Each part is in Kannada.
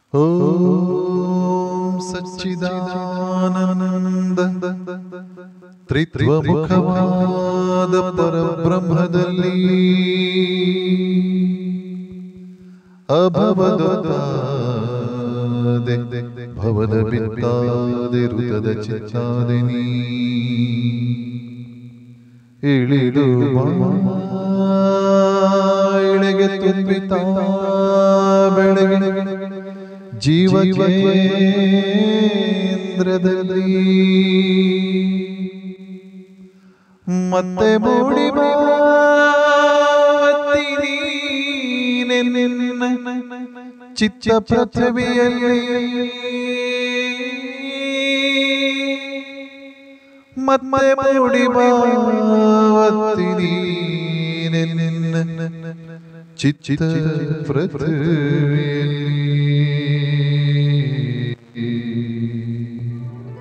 ಓಂ ಸಚ್ಚಿದಾನಂದ ತ್ರಿತ್ವಮುಖವಾದ ಪರಬ್ರಹ್ಮದಲ್ಲಿ ಅಭವದೊತ್ತಾದೆ ಭವದ ಬಿತ್ತಾದೆ ಋತದ ಚಿತ್ತಾದೆ ನೀ ಇಳಿದು ಇಳೆಗೆ ತುಂಬಿತ ಬೆಳಗ್ಗೆ ಜೀವ ಕೇಂದ್ರದಲ್ಲಿ ಮತ್ತೆ ಮೂಡಿ ಚಿತ್ತ ಪೃಥ್ವಿಯಲ್ಲಿ ಮತ್ತೆ ಮೂಡಿ ಬಾವತ್ತಿ ಚಿತ್ತ ಪೃಥ್ವಿಯಲ್ಲಿ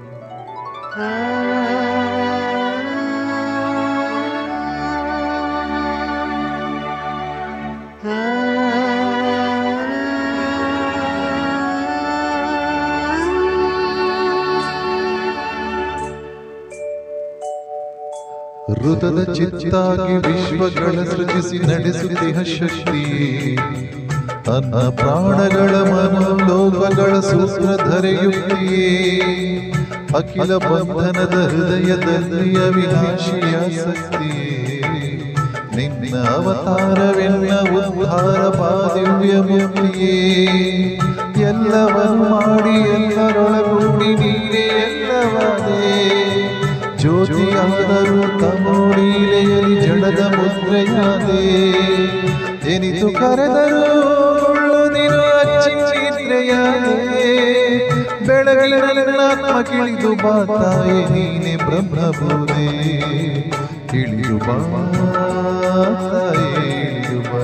ಋತದ ಚಿತ್ತಾಗಿ ವಿಶ್ವಗಳ ಸೃಜಿಸಿ ನಡೆಸುತ್ತಿಹ ಶಕ್ತಿ ಅನ್ನ ಪ್ರಾಣಗಳ ಮನೋಲೋಕಗಳ ಸೂತ್ರಧರೆಯುತ್ತಿಯೇ ಅಖಿಲ ಬಂಧನದ ಹೃದಯದಲ್ಲಿ ಅವಿನಾಶಿಯ ಶಕ್ತಿಯೇ ನಿನ್ನ ಅವತಾರವೆನ್ನ ಉದ್ಧಾರ ಪಾದಿವ್ಯ ಮುಕ್ತಿಯೇ ಎಲ್ಲವನ್ನು ಮಾಡಿ ಎಲ್ಲರೊಳಗೂಡಿ ನೀರೇ ಎಲ್ಲವಾದೇ ಜ್ಯೋತಿಯಾದರೂ ತಮೋಲೀಲೆಯಲ್ಲಿ ಜಡದ ಮುದ್ರೆಯಾದೆ ಎನಿತು ಕರೆದರೂ ಉಳ್ಳುದಿರು ಅಚ್ಚಿದ್ರೆಯಾದೆ ಬೆಳಗಿನಾತ್ಮ ಕಿಳಿದು ಬಾ ತಾಯಿ ನೀನೆ ಬ್ರಹ್ಮಭೂದೆ ಇಳಿದು ಬಾ ತಾಯಿ ಇಳಿದು ಬಾ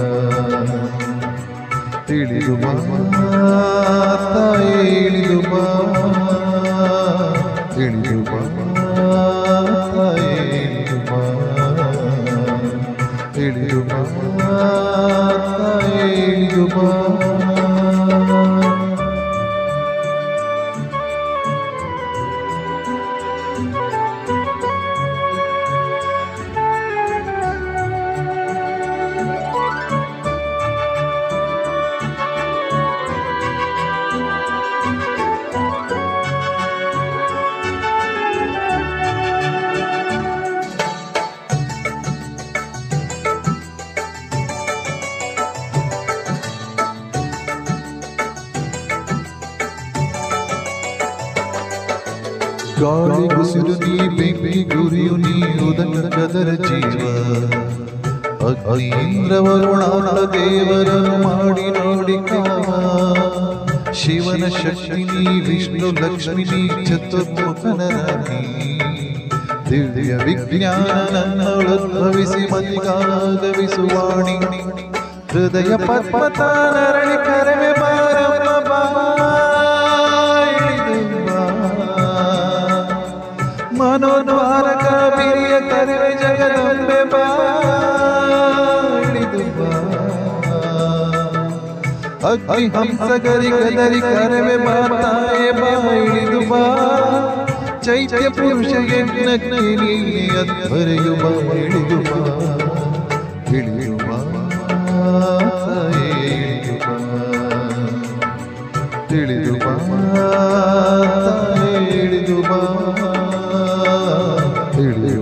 ಇಳಿದು ಬಾ ತಾಯಿ ಇಳಿದು ಬಾ ಇಳಿದು ಬಾ ತಾಯಿ ಇಳಿದು ಬಾ ಇಳಿದು ಬಾ ತಾಯಿ ಇಳಿದು ಬಾ ಗಾಳಿ ಉಸಿರು ನೀ ಬೆಂಕಿ ಗುರಿಯು ನೀ ಉದಕ ಗದರ ಜೀವ ಅಗ್ನಿ ಇಂದ್ರ ವರುಣಾಳ ದೇವರನ್ನು ಮಾಡಿ ನೋಡಿ ಕಾವ ಶಿವನ ಶಕ್ತಿ ನೀ ವಿಷ್ಣು ಲಕ್ಷ್ಮಿ ನೀ ಚತುರ್ಮುಖನ ರಾಣಿ ದಿವ್ಯ ವಿಜ್ಞಾನ ನನ್ನೊಳುದ್ಭವಿಸಿ ಮತಿಗಾಗವಿಸುವಾಣಿ ಹೃದಯ ಪದ್ಮತಾನರಳಿ ಕರವೆ ಬಾರಮ್ಮ ಬಾ ಇಳಿದು ಬಾ. ಮನೋದ್ವಾರಕ ಬಿರಿಯ ಕರವೆ ಜಗದಂಬೆ ಬಾ ಇಳಿದು ಬಾ. ಅಗ್ನಿ ಹಂಸ ಗರಿ ಗದರಿ ಕರವೆ ಬಾ ತಾಯೆ ಬಾ ಇಳಿದು ಬಾ ಚೈತ್ಯ ಪುರುಷ ಯಜ್ಞಕ್ಕೆ ನೀನೆ ಅಧ್ವರೆಯು ಬಾ ಇಳಿದು ಬಾ ಇಳಿದು ಬಾ ತಾಯೆ ಇಳಿದು ಬಾ ತಿಳಿದು ಬಾ ತಾಯೆ ಇಳಿದು ಬಾ ತಿಳಿದು